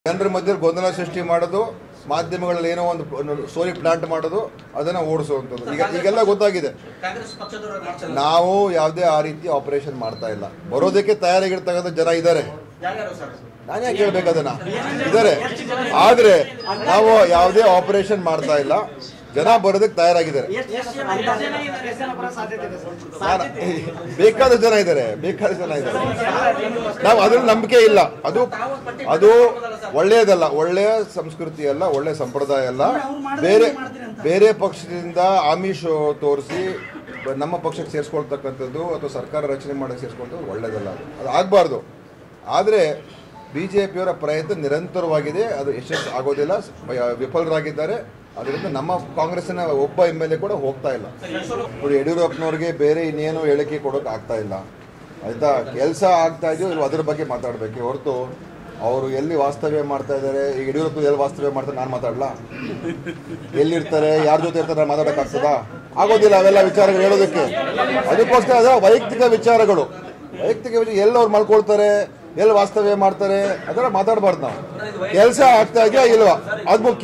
ಜನರ ಮಧ್ಯೆ ಗೊಂದಲ ಸೃಷ್ಟಿ ಮಾಡೋದು ಮಾಧ್ಯಮಗಳಲ್ಲಿ ಏನೋ ಒಂದು ಸ್ಟೋರಿ ಪ್ಲಾಂಟ್ ಮಾಡೋದು ಅದನ್ನ ಓಡಿಸುವಂಥದ್ದು ಈಗ ಈಗೆಲ್ಲ ಗೊತ್ತಾಗಿದೆ ಕಾಂಗ್ರೆಸ್ ಪಕ್ಷದವರು ಮಾಡ್ತಾರೆ ನಾವು ಯಾವುದೇ ಆ ರೀತಿ ಆಪರೇಷನ್ ಮಾಡ್ತಾ ಇಲ್ಲ ಬರೋದಕ್ಕೆ ತಯಾರಾಗಿರ್ತಕ್ಕಂಥ ಜನ ಇದ್ದಾರೆ ಯಾರ್ಯಾರು ಸರ್ ನಾನು ಯಾಕೆ ಹೇಳ್ಬೇಕು ಅದನ್ನ ಇದ್ದಾರೆ ಆದ್ರೆ ನಾವು ಯಾವುದೇ ಆಪರೇಷನ್ ಮಾಡ್ತಾ ಇಲ್ಲ ಜನ ಬರೋದಕ್ಕೆ ತಯಾರಾಗಿದ್ದಾರೆ ನಾನು- ಬೇಕಾದ ಜನ ಇದ್ದಾರೆ ಬೇಕಾದ ಜನ ಇದ್ದಾರೆ ನಾವು ಅದ್ರಲ್ಲಿ ನಂಬಿಕೆ ಇಲ್ಲ ಅದು ಅದು ಒಳ್ಳೆಯದಲ್ಲ ಒಳ್ಳೆಯ ಸಂಸ್ಕೃತಿ ಅಲ್ಲ ಒಳ್ಳೆಯ ಸಂಪ್ರದಾಯ ಅಲ್ಲ ಬೇರೆ ಬೇರೆ ಪಕ್ಷದಿಂದ ಆಮಿಷ ತೋರಿಸಿ ನಮ್ಮ ಪಕ್ಷಕ್ಕೆ ಸೇರಿಸ್ಕೊಳ್ತಕ್ಕಂಥದ್ದು ಅಥವಾ ಸರ್ಕಾರ ರಚನೆ ಮಾಡಕ್ಕೆ ಸೇರಿಸ್ಕೊಳ್ತದ್ದು ಒಳ್ಳೆಯದಲ್ಲ ಅದು ಅದು ಆಗಬಾರ್ದು ಆದರೆ ಬಿ ಜೆ ಪಿಯವರ ಪ್ರಯತ್ನ ನಿರಂತರವಾಗಿದೆ ಅದು ಯಶಸ್ಸು ಆಗೋದಿಲ್ಲ ಸ- ವಿಫಲರಾಗಿದ್ದಾರೆ ಅದರಿಂದ ನಮ್ಮ ಕಾಂಗ್ರೆಸ್ಸಿನ ಒಬ್ಬ ಎಮ್ ಎಲ್ ಎ ಕೂಡ ಹೋಗ್ತಾ ಇಲ್ಲ ನೋಡಿ ಯಡಿಯೂರಪ್ಪನವ್ರಿಗೆ ಬೇರೆ ಇನ್ನೇನು ಹೇಳಿಕೆ ಕೊಡೋಕೆ ಆಗ್ತಾ ಇಲ್ಲ ಆಯ್ತಾ ಕೆಲಸ ಆಗ್ತಾ ಇದೆಯೋ ಇಲ್ಲ ಅದ್ರ ಬಗ್ಗೆ ಮಾತಾಡಬೇಕೆ ಹೊರತು ಅವರು ಎಲ್ಲಿ ವಾಸ್ತವ್ಯ ಮಾಡ್ತಾ ಇದ್ದಾರೆ ಈಗ ಯಡಿಯೂರಪ್ಪ ಎಲ್ಲಿ ವಾಸ್ತವ್ಯ ಮಾಡ್ತಾರೆ ನಾನು ಮಾತಾಡಲ್ಲ ಎಲ್ಲಿರ್ತಾರೆ ಯಾರ ಜೊತೆ ಇರ್ತಾರೆ ನಾನು ಮಾತಾಡೋಕ್ಕಾಗ್ತದಾ ಆಗೋದಿಲ್ಲ ಅವೆಲ್ಲ ವಿಚಾರಗಳು ಹೇಳೋದಕ್ಕೆ ಅದಕ್ಕೋಸ್ಕರ ಅದ ವೈಯಕ್ತಿಕ ವಿಚಾರಗಳು ವೈಯಕ್ತಿಕ ವಿಚಾರ ಎಲ್ಲಿ ಅವ್ರು ಮಲ್ಕೊಳ್ತಾರೆ ಎಲ್ಲಿ ವಾಸ್ತವ್ಯ ಮಾಡ್ತಾರೆ ಅದರ ಮಾತಾಡಬಾರ್ದು ನಾವು ಕೆಲಸ ಆಗ್ತಾ ಇದೆಯಾ ಇಲ್ವಾ ಅದು ಮುಖ್ಯ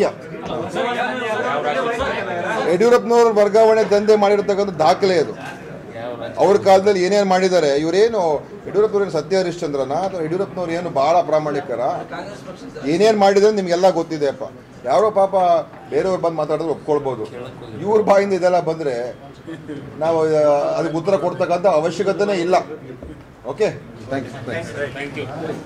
ಯಡಿಯೂರಪ್ಪನವ್ರ ವರ್ಗಾವಣೆ ದಂಧೆ ಮಾಡಿರ್ತಕ್ಕಂಥ ದಾಖಲೆ ಅದು ಅವ್ರ ಕಾಲದಲ್ಲಿ ಏನೇನು ಮಾಡಿದ್ದಾರೆ ಇವರೇನು ಯಡಿಯೂರಪ್ಪನವ್ರೇನು ಸತ್ಯ ಹರಿಶ್ಚಂದ್ರನ ಅಥವಾ ಯಡಿಯೂರಪ್ಪನವ್ರು ಏನು ಬಹಳ ಪ್ರಾಮಾಣಿಕರ ಏನೇನು ಮಾಡಿದ್ರೆ ನಿಮ್ಗೆಲ್ಲ ಗೊತ್ತಿದೆ ಅಪ್ಪ ಯಾರೋ ಪಾಪ ಬೇರೆಯವ್ರು ಬಂದು ಮಾತಾಡಿದ್ರೆ ಒಪ್ಕೊಳ್ಬೋದು ಇವ್ರ ಬಾಯಿಂದ ಇದೆಲ್ಲ ಬಂದ್ರೆ ನಾವು ಆ, ಅದಕ್ಕೆ ಉತ್ತರ ಕೊಡ್ತಕ್ಕಂಥ ಅವಶ್ಯಕತೆನೇ ಇಲ್ಲ ಓಕೆ ಥ್ಯಾಂಕ್ ಯು